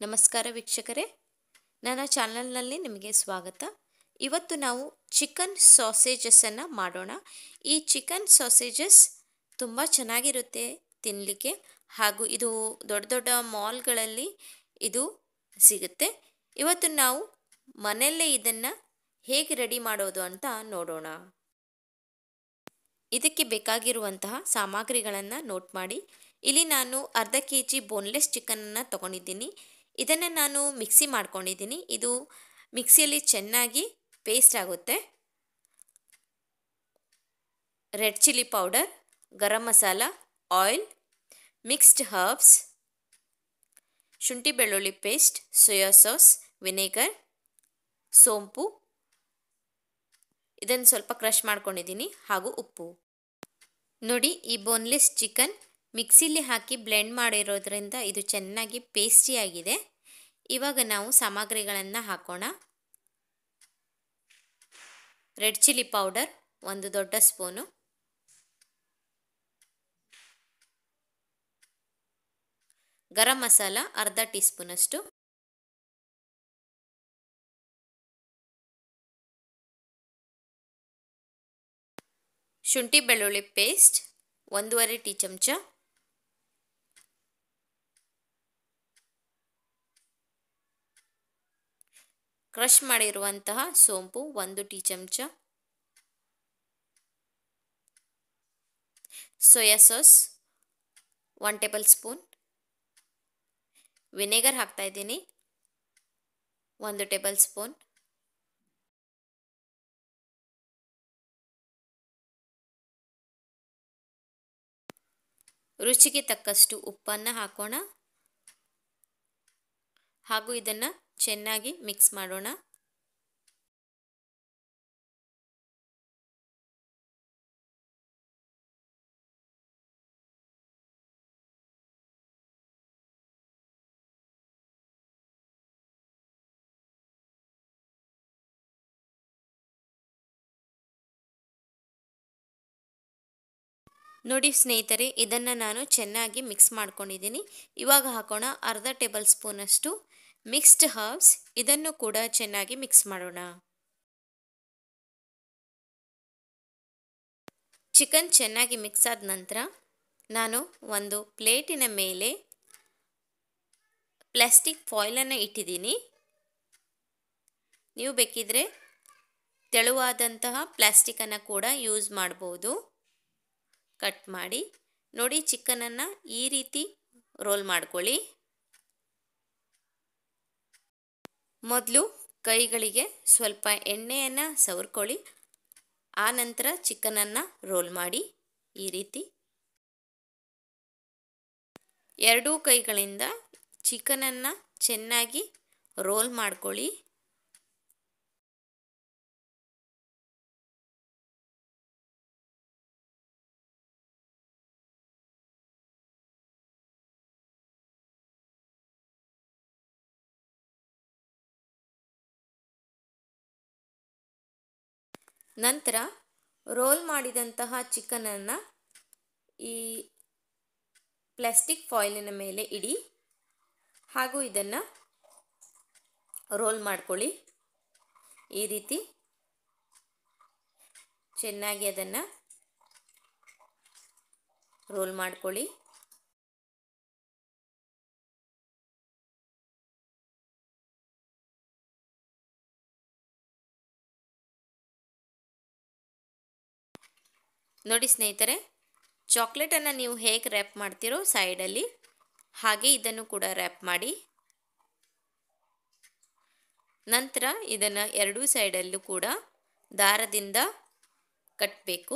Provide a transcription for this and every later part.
ನಮಸ್ಕಾರ ವೀಕ್ಷಕರೇ ನನ್ನ ಚಾನಲ್ನಲ್ಲಿ ನಿಮಗೆ ಸ್ವಾಗತ ಇವತ್ತು ನಾವು ಚಿಕನ್ ಸಾಸೇಜಸನ್ನು ಮಾಡೋಣ ಈ ಚಿಕನ್ ಸಾಸೇಜಸ್ ತುಂಬ ಚೆನ್ನಾಗಿರುತ್ತೆ ತಿನ್ನಲಿಕ್ಕೆ ಹಾಗೂ ಇದು ದೊಡ್ಡ ದೊಡ್ಡ ಮಾಲ್ಗಳಲ್ಲಿ ಇದು ಸಿಗುತ್ತೆ ಇವತ್ತು ನಾವು ಮನೆಯಲ್ಲೇ ಇದನ್ನು ಹೇಗೆ ರೆಡಿ ಮಾಡೋದು ಅಂತ ನೋಡೋಣ ಇದಕ್ಕೆ ಬೇಕಾಗಿರುವಂತಹ ಸಾಮಗ್ರಿಗಳನ್ನು ನೋಟ್ ಮಾಡಿ ಇಲ್ಲಿ ನಾನು ಅರ್ಧ ಕೆ ಜಿ ಬೋನ್ಲೆಸ್ ಚಿಕನನ್ನು ತೊಗೊಂಡಿದ್ದೀನಿ ಇದನ್ನು ನಾನು ಮಿಕ್ಸಿ ಮಾಡ್ಕೊಂಡಿದ್ದೀನಿ ಇದು ಮಿಕ್ಸಿಯಲ್ಲಿ ಚೆನ್ನಾಗಿ ಪೇಸ್ಟ್ ಆಗುತ್ತೆ red chilli powder garam masala oil mixed herbs ಶುಂಠಿ ಬೆಳ್ಳುಳ್ಳಿ ಪೇಸ್ಟ್ ಸೋಯಾ ಸಾಸ್ ವಿನೆಗರ್ ಸೋಂಪು ಇದನ್ನು ಸ್ವಲ್ಪ ಕ್ರಷ್ ಮಾಡ್ಕೊಂಡಿದ್ದೀನಿ ಹಾಗೂ ಉಪ್ಪು ನೋಡಿ ಈ ಬೋನ್ಲೆಸ್ ಚಿಕನ್ ಮಿಕ್ಸಿಲಿ ಹಾಕಿ ಬ್ಲೆಂಡ್ ಮಾಡಿರೋದ್ರಿಂದ ಇದು ಚೆನ್ನಾಗಿ ಪೇಸ್ಟಿಯಾಗಿದೆ ಇವಾಗ ನಾವು ಸಾಮಗ್ರಿಗಳನ್ನು ಹಾಕೋಣ ರೆಡ್ ಚಿಲ್ಲಿ ಪೌಡರ್ ಒಂದು ದೊಡ್ಡ ಸ್ಪೂನು ಗರಂ ಮಸಾಲ ಅರ್ಧ ಟೀ ಸ್ಪೂನಷ್ಟು ಶುಂಠಿ ಬೆಳ್ಳುಳ್ಳಿ ಪೇಸ್ಟ್ ಒಂದೂವರೆ ಟೀ ಚಮಚ ಕ್ರಷ್ ಮಾಡಿರುವಂತಹ ಸೋಂಪು ಒಂದು ಟೀ ಚಮಚ soya sauce one tablespoon vinegar ಹಾಕ್ತಾ ಇದ್ದೀನಿ ಒಂದು ಟೇಬಲ್ ಸ್ಪೂನ್ ರುಚಿಗೆ ತಕ್ಕಷ್ಟು ಉಪ್ಪನ್ನು ಹಾಕೋಣ ಹಾಗೂ ಇದನ್ನು ಚೆನ್ನಾಗಿ ಮಿಕ್ಸ್ ಮಾಡೋಣ ನೋಡಿ ಸ್ನೇಹಿತರೆ ಇದನ್ನು ನಾನು ಚೆನ್ನಾಗಿ ಮಿಕ್ಸ್ ಮಾಡ್ಕೊಂಡಿದ್ದೀನಿ ಇವಾಗ ಹಾಕೋಣ ಅರ್ಧ ಟೇಬಲ್ ಸ್ಪೂನಷ್ಟು ಮಿಕ್ಸ್ಡ್ ಹರ್ಬ್ಸ್ ಇದನ್ನು ಕೂಡ ಚೆನ್ನಾಗಿ ಮಿಕ್ಸ್ ಮಾಡೋಣ ಚಿಕನ್ ಚೆನ್ನಾಗಿ ಮಿಕ್ಸ್ ಆದ ನಂತರ ನಾನು ಒಂದು ಪ್ಲೇಟಿನ ಮೇಲೆ ಪ್ಲಾಸ್ಟಿಕ್ ಫಾಯಿಲನ್ನು ಇಟ್ಟಿದ್ದೀನಿ ನೀವು ಬೇಕಿದ್ರೆ ತೆಳುವಾದಂತಹ ಪ್ಲಾಸ್ಟಿಕನ್ನು ಕೂಡ ಯೂಸ್ ಮಾಡ್ಬೋದು ಕಟ್ ಮಾಡಿ ನೋಡಿ ಚಿಕನನ್ನು ಈ ರೀತಿ ರೋಲ್ ಮಾಡ್ಕೊಳ್ಳಿ ಮೊದಲು ಕೈಗಳಿಗೆ ಸ್ವಲ್ಪ ಎಣ್ಣೆಯನ್ನು ಸವರ್ಕೊಳ್ಳಿ ಆ ನಂತರ ಚಿಕನನ್ನು ರೋಲ್ ಮಾಡಿ ಈ ರೀತಿ ಎರಡೂ ಕೈಗಳಿಂದ ಚಿಕನನ್ನು ಚೆನ್ನಾಗಿ ರೋಲ್ ಮಾಡ್ಕೊಳ್ಳಿ ನಂತರ ರೋಲ್ ಮಾಡಿದಂತಹ ಚಿಕನನ್ನು ಈ ಪ್ಲಾಸ್ಟಿಕ್ ಫಾಯಿಲಿನ ಮೇಲೆ ಇಡಿ ಹಾಗೂ ಇದನ್ನು ರೋಲ್ ಮಾಡ್ಕೊಳ್ಳಿ ಈ ರೀತಿ ಚೆನ್ನಾಗಿ ಅದನ್ನು ರೋಲ್ ಮಾಡ್ಕೊಳ್ಳಿ ನೋಡಿ ಸ್ನೇಹಿತರೆ ಚಾಕ್ಲೇಟನ್ನು ನೀವು ಹೇಗೆ ರ್ಯಾಪ್ ಮಾಡ್ತೀರೋ ಸೈಡಲ್ಲಿ ಹಾಗೆ ಇದನ್ನು ಕೂಡ ರ್ಯಾಪ್ ಮಾಡಿ ನಂತರ ಇದನ್ನು ಎರಡೂ ಸೈಡಲ್ಲೂ ಕೂಡ ದಾರದಿಂದ ಕಟ್ಟಬೇಕು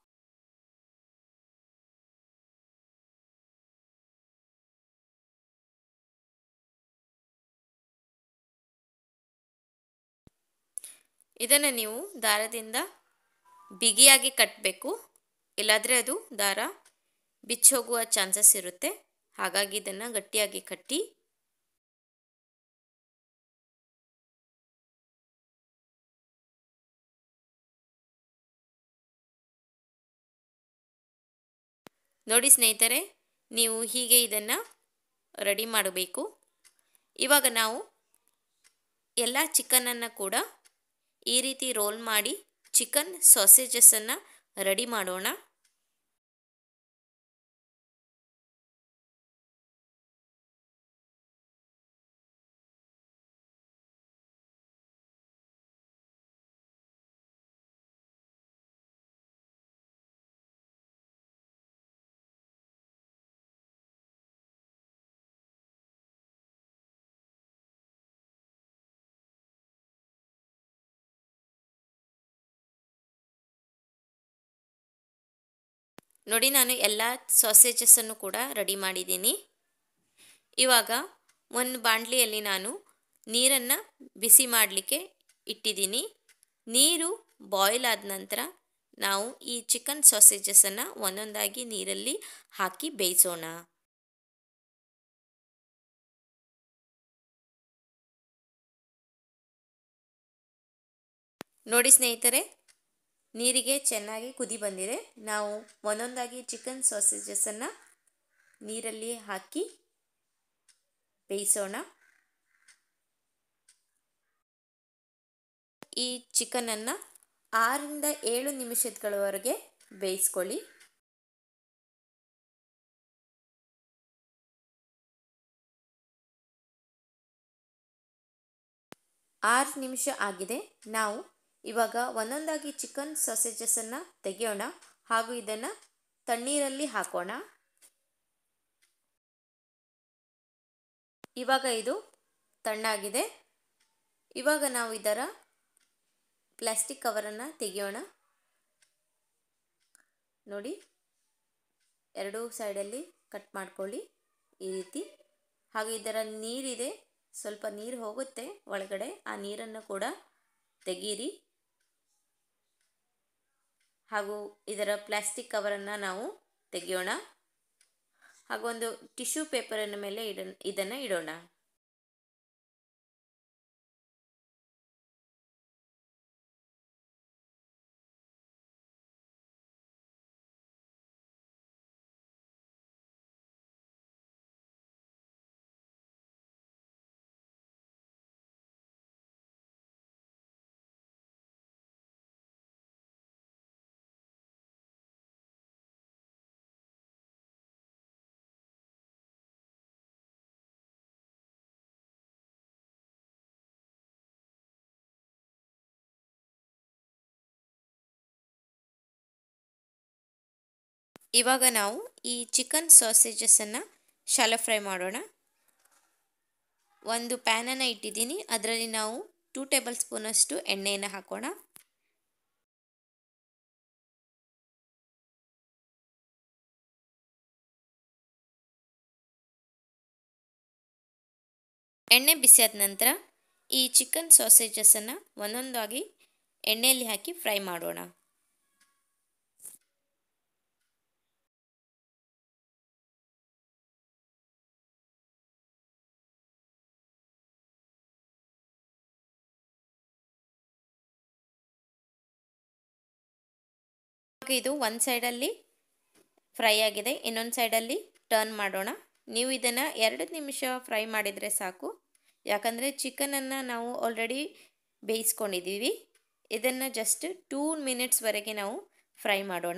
ಇದನ್ನು ನೀವು ದಾರದಿಂದ ಬಿಗಿಯಾಗಿ ಕಟ್ಟಬೇಕು ಇಲ್ಲಾದರೆ ಅದು ದಾರ ಬಿಚ್ಚೋಗುವ ಚಾನ್ಸಸ್ ಇರುತ್ತೆ ಹಾಗಾಗಿ ಇದನ್ನು ಗಟ್ಟಿಯಾಗಿ ಕಟ್ಟಿ ನೋಡಿ ಸ್ನೇಹಿತರೆ ನೀವು ಹೀಗೆ ಇದನ್ನು ರೆಡಿ ಮಾಡಬೇಕು ಇವಾಗ ನಾವು ಎಲ್ಲ ಚಿಕನನ್ನು ಕೂಡ ಈ ರೀತಿ ರೋಲ್ ಮಾಡಿ ಚಿಕನ್ ಸಾಸೇಜಸನ್ನು ರೆಡಿ ಮಾಡೋಣ ನೋಡಿ ನಾನು ಎಲ್ಲ ಸಾಸೇಜಸನ್ನು ಕೂಡ ರೆಡಿ ಮಾಡಿದ್ದೀನಿ ಇವಾಗ ಒಂದು ಬಾಣಲಿಯಲ್ಲಿ ನಾನು ನೀರನ್ನು ಬಿಸಿ ಮಾಡಲಿಕ್ಕೆ ಇಟ್ಟಿದ್ದೀನಿ ನೀರು ಬಾಯ್ಲ್ ಆದ ನಂತರ ನಾವು ಈ ಚಿಕನ್ ಸಾಸೇಜಸನ್ನು ಒಂದೊಂದಾಗಿ ನೀರಲ್ಲಿ ಹಾಕಿ ಬೇಯಿಸೋಣ ನೋಡಿ ಸ್ನೇಹಿತರೆ ನೀರಿಗೆ ಚೆನ್ನಾಗಿ ಕುದಿ ಬಂದಿದೆ ನಾವು ಒಂದೊಂದಾಗಿ ಚಿಕನ್ ಸಾಸೇಜಸನ್ನು ನೀರಲ್ಲಿ ಹಾಕಿ ಬೇಯಿಸೋಣ ಈ ಚಿಕನನ್ನು ಆರರಿಂದ ಏಳು ನಿಮಿಷಗಳವರೆಗೆ ಬೇಯಿಸ್ಕೊಳ್ಳಿ ಆರು ನಿಮಿಷ ಆಗಿದೆ ನಾವು ಇವಾಗ ಒಂದೊಂದಾಗಿ ಚಿಕನ್ ಸಾಸೇಜಸನ್ನು ತೆಗೆಯೋಣ ಹಾಗೂ ಇದನ್ನು ತಣ್ಣೀರಲ್ಲಿ ಹಾಕೋಣ ಇವಾಗ ಇದು ತಣ್ಣಾಗಿದೆ ಇವಾಗ ನಾವು ಇದರ ಪ್ಲಾಸ್ಟಿಕ್ ಕವರನ್ನು ತೆಗೆಯೋಣ ನೋಡಿ ಎರಡೂ ಸೈಡಲ್ಲಿ ಕಟ್ ಮಾಡ್ಕೊಳ್ಳಿ ಈ ರೀತಿ ಹಾಗೂ ಇದರ ನೀರಿದೆ ಸ್ವಲ್ಪ ನೀರು ಹೋಗುತ್ತೆ ಒಳಗಡೆ ಆ ನೀರನ್ನು ಕೂಡ ತೆಗೀರಿ ಹಾಗೂ ಇದರ ಪ್ಲಾಸ್ಟಿಕ್ ಕವರನ್ನು ನಾವು ತೆಗೆಯೋಣ ಹಾಗೂ ಒಂದು ಟಿಶ್ಯೂ ಪೇಪರಿನ ಮೇಲೆ ಇಡ ಇದನ್ನು ಇಡೋಣ ಇವಾಗ ನಾವು ಈ ಚಿಕನ್ ಸಾಸೇಜಸನ್ನು ಶಾಲೋ ಫ್ರೈ ಮಾಡೋಣ ಒಂದು ಪ್ಯಾನನ್ನು ಇಟ್ಟಿದ್ದೀನಿ ಅದರಲ್ಲಿ ನಾವು ಟೂ ಟೇಬಲ್ ಸ್ಪೂನಷ್ಟು ಎಣ್ಣೆಯನ್ನು ಹಾಕೋಣ ಎಣ್ಣೆ ಬಿಸಿಯಾದ ನಂತರ ಈ ಚಿಕನ್ ಸಾಸೇಜಸನ್ನು ಒಂದೊಂದಾಗಿ ಎಣ್ಣೆಯಲ್ಲಿ ಹಾಕಿ ಫ್ರೈ ಮಾಡೋಣ ಇದು ಒಂದು ಸೈಡಲ್ಲಿ ಫ್ರೈ ಆಗಿದೆ ಇನ್ನೊಂದು ಸೈಡಲ್ಲಿ ಟರ್ನ್ ಮಾಡೋಣ ನೀವು ಇದನ್ನು ಎರಡು ನಿಮಿಷ ಫ್ರೈ ಮಾಡಿದರೆ ಸಾಕು ಯಾಕಂದರೆ ಚಿಕನನ್ನು ನಾವು ಆಲ್ರೆಡಿ ಬೇಯಿಸ್ಕೊಂಡಿದ್ದೀವಿ ಇದನ್ನು ಜಸ್ಟ್ ಟೂ ಮಿನಿಟ್ಸ್ವರೆಗೆ ನಾವು ಫ್ರೈ ಮಾಡೋಣ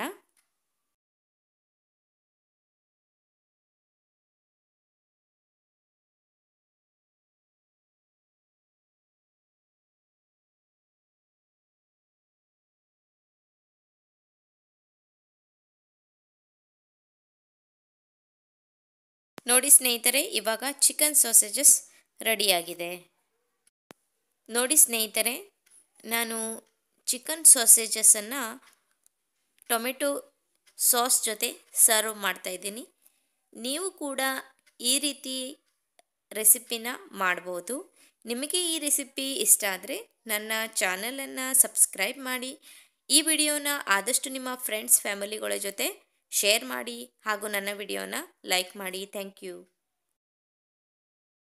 ನೋಡಿ ಸ್ನೇಹಿತರೆ ಇವಾಗ ಚಿಕನ್ ಸಾಸೇಜಸ್ ರೆಡಿಯಾಗಿದೆ ನೋಡಿ ಸ್ನೇಹಿತರೆ ನಾನು ಚಿಕನ್ ಸಾಸೇಜಸನ್ನು ಟೊಮೆಟೊ ಸಾಸ್ ಜೊತೆ ಸರ್ವ್ ಮಾಡ್ತಾಯಿದ್ದೀನಿ ನೀವು ಕೂಡ ಈ ರೀತಿ ರೆಸಿಪಿನ ಮಾಡ್ಬೋದು ನಿಮಗೆ ಈ ರೆಸಿಪಿ ಇಷ್ಟ ಆದರೆ ನನ್ನ ಚಾನಲನ್ನು ಸಬ್ಸ್ಕ್ರೈಬ್ ಮಾಡಿ ಈ ವಿಡಿಯೋನ ಆದಷ್ಟು ನಿಮ್ಮ ಫ್ರೆಂಡ್ಸ್ ಫ್ಯಾಮಿಲಿಗಳ ಜೊತೆ ಶೇರ್ ಮಾಡಿ ಹಾಗೂ ನನ್ನ ವಿಡಿಯೋನ ಲೈಕ್ ಮಾಡಿ ಥ್ಯಾಂಕ್ ಯು